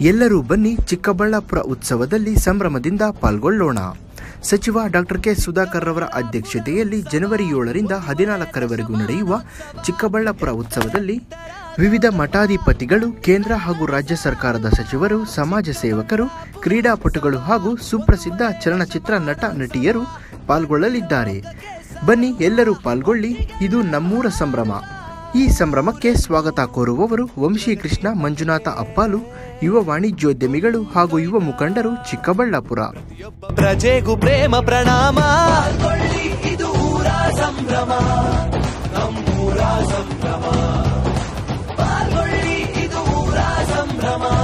ಎಲ್ಲರೂ ಬನ್ನಿ ಚಿಕ್ಕಬಳ್ಳಾಪುರ ಉತ್ಸವದಲ್ಲಿ ಸಂಭ್ರಮದಿಂದ ಪಾಲ್ಗೊಳ್ಳೋಣ ಸಚಿವ ಡಾಕ್ಟರ್ ಕೆ ಸುಧಾಕರ್ ರವರ ಅಧ್ಯಕ್ಷತೆಯಲ್ಲಿ ಜನವರಿ ಏಳರಿಂದ ಹದಿನಾಲ್ಕರವರೆಗೂ ನಡೆಯುವ ಚಿಕ್ಕಬಳ್ಳಾಪುರ ಉತ್ಸವದಲ್ಲಿ ವಿವಿಧ ಮಠಾಧಿಪತಿಗಳು ಕೇಂದ್ರ ಹಾಗೂ ರಾಜ್ಯ ಸರ್ಕಾರದ ಸಚಿವರು ಸಮಾಜ ಸೇವಕರು ಕ್ರೀಡಾಪಟುಗಳು ಹಾಗೂ ಸುಪ್ರಸಿದ್ಧ ಚಲನಚಿತ್ರ ನಟ ನಟಿಯರು ಪಾಲ್ಗೊಳ್ಳಲಿದ್ದಾರೆ ಬನ್ನಿ ಎಲ್ಲರೂ ಪಾಲ್ಗೊಳ್ಳಿ ಇದು ನಮ್ಮೂರ ಸಂಭ್ರಮ ಈ ಸಂಭ್ರಮಕ್ಕೆ ಸ್ವಾಗತ ಕೋರುವವರು ವಂಶೀಕೃಷ್ಣ ಮಂಜುನಾಥ ಅಪ್ಪಾಲು ಯುವ ವಾಣಿಜ್ಯೋದ್ಯಮಿಗಳು ಹಾಗೂ ಯುವ ಮುಖಂಡರು ಚಿಕ್ಕಬಳ್ಳಾಪುರ ಪ್ರಜೆಗೂ ಪ್ರೇಮ ಪ್ರಣಾಮ ಇದು ಊರ ಸಂಭ್ರಮ ನಮ್ಮೂರ ಸಂಭ್ರಮ ಪಾಲ್ಗೊಳ್ಳಿ ಇದು ಊರ ಸಂಭ್ರಮ